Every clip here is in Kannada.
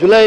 ಜುಲೈ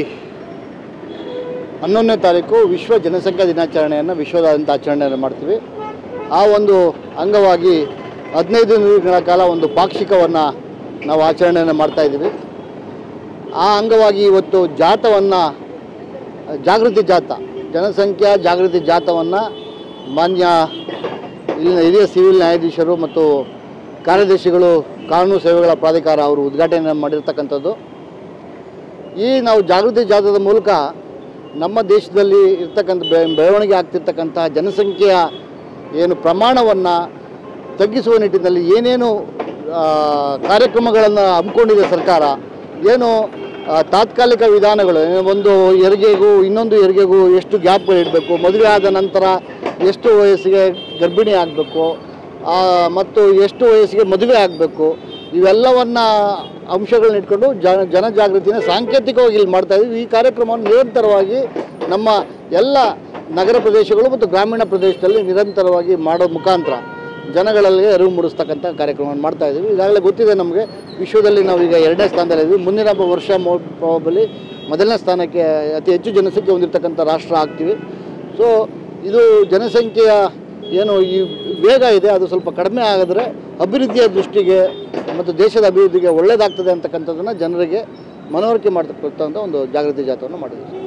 ಹನ್ನೊಂದನೇ ತಾರೀಕು ವಿಶ್ವ ಜನಸಂಖ್ಯಾ ದಿನಾಚರಣೆಯನ್ನು ವಿಶ್ವದಾದ್ಯಂತ ಆಚರಣೆಯನ್ನು ಮಾಡ್ತೀವಿ ಆ ಒಂದು ಅಂಗವಾಗಿ ಹದಿನೈದು ದಿನಗಳ ಕಾಲ ಒಂದು ಪಾಕ್ಷಿಕವನ್ನು ನಾವು ಆಚರಣೆಯನ್ನು ಮಾಡ್ತಾ ಇದ್ದೀವಿ ಆ ಅಂಗವಾಗಿ ಇವತ್ತು ಜಾಥವನ್ನು ಜಾಗೃತಿ ಜಾಥ ಜನಸಂಖ್ಯಾ ಜಾಗೃತಿ ಜಾಥವನ್ನು ಮಾನ್ಯ ಇಲ್ಲಿನ ಹಿರಿಯ ಸಿವಿಲ್ ನ್ಯಾಯಾಧೀಶರು ಮತ್ತು ಕಾರ್ಯದರ್ಶಿಗಳು ಕಾನೂನು ಸೇವೆಗಳ ಪ್ರಾಧಿಕಾರ ಅವರು ಉದ್ಘಾಟನೆ ಮಾಡಿರ್ತಕ್ಕಂಥದ್ದು ಈ ನಾವು ಜಾಗೃತಿ ಜಾಥದ ಮೂಲಕ ನಮ್ಮ ದೇಶದಲ್ಲಿ ಇರ್ತಕ್ಕಂಥ ಬೆ- ಬೆಳವಣಿಗೆ ಆಗ್ತಿರ್ತಕ್ಕಂಥ ಜನಸಂಖ್ಯೆಯ ಏನು ಪ್ರಮಾಣವನ್ನು ತಗ್ಗಿಸುವ ನಿಟ್ಟಿನಲ್ಲಿ ಏನೇನು ಆ, ಕಾರ್ಯಕ್ರಮಗಳನ್ನು ಹಮ್ಮಿಕೊಂಡಿದೆ ಸರ್ಕಾರ ಏನು ಆ, ತಾತ್ಕಾಲಿಕ ವಿಧಾನಗಳು ಏನು ಒಂದು ಹೆರಿಗೆಗೂ ಇನ್ನೊಂದು ಹೆರಿಗೆಗೂ ಎಷ್ಟು ಗ್ಯಾಪ್ಗಳು ಇಡಬೇಕು ಮದುವೆ ಆದ ನಂತರ ಎಷ್ಟು ವಯಸ್ಸಿಗೆ ಗರ್ಭಿಣಿ ಆಗಬೇಕು ಮತ್ತು ಎಷ್ಟು ವಯಸ್ಸಿಗೆ ಮದುವೆ ಆಗಬೇಕು ಇವೆಲ್ಲವನ್ನು ಅಂಶಗಳನ್ನ ಇಟ್ಕೊಂಡು ಜನ ಜನಜಾಗೃತಿನ ಸಾಂಕೇತಿಕವಾಗಿ ಇಲ್ಲಿ ಮಾಡ್ತಾ ಇದ್ದೀವಿ ಈ ಕಾರ್ಯಕ್ರಮವನ್ನು ನಿರಂತರವಾಗಿ ನಮ್ಮ ಎಲ್ಲ ನಗರ ಪ್ರದೇಶಗಳು ಮತ್ತು ಗ್ರಾಮೀಣ ಪ್ರದೇಶದಲ್ಲಿ ನಿರಂತರವಾಗಿ ಮಾಡೋ ಮುಖಾಂತರ ಜನಗಳಲ್ಲಿ ಅರಿವು ಮೂಡಿಸ್ತಕ್ಕಂಥ ಕಾರ್ಯಕ್ರಮವನ್ನು ಮಾಡ್ತಾ ಇದ್ದೀವಿ ಈಗಾಗಲೇ ಗೊತ್ತಿದೆ ನಮಗೆ ವಿಶ್ವದಲ್ಲಿ ನಾವು ಈಗ ಎರಡನೇ ಸ್ಥಾನದಲ್ಲಿದ್ದೀವಿ ಮುಂದಿನ ವರ್ಷ ಪ್ರಾಬಲಿ ಮೊದಲನೇ ಸ್ಥಾನಕ್ಕೆ ಅತಿ ಹೆಚ್ಚು ಜನಸಂಖ್ಯೆ ಹೊಂದಿರತಕ್ಕಂಥ ರಾಷ್ಟ್ರ ಆಗ್ತೀವಿ ಸೊ ಇದು ಜನಸಂಖ್ಯೆಯ ಏನು ಈ ವೇಗ ಇದೆ ಅದು ಸ್ವಲ್ಪ ಕಡಿಮೆ ಆಗಿದ್ರೆ ಅಭಿವೃದ್ಧಿಯ ದೃಷ್ಟಿಗೆ ಮತ್ತು ದೇಶದ ಅಭಿವೃದ್ಧಿಗೆ ಒಳ್ಳೆಯದಾಗ್ತದೆ ಅಂತಕ್ಕಂಥದ್ದನ್ನು ಜನರಿಗೆ ಮನವರಿಕೆ ಮಾಡ್ತಕ್ಕಂಥ ಒಂದು ಜಾಗೃತಿ ಜಾಥವನ್ನು ಮಾಡಿದ್ದೀವಿ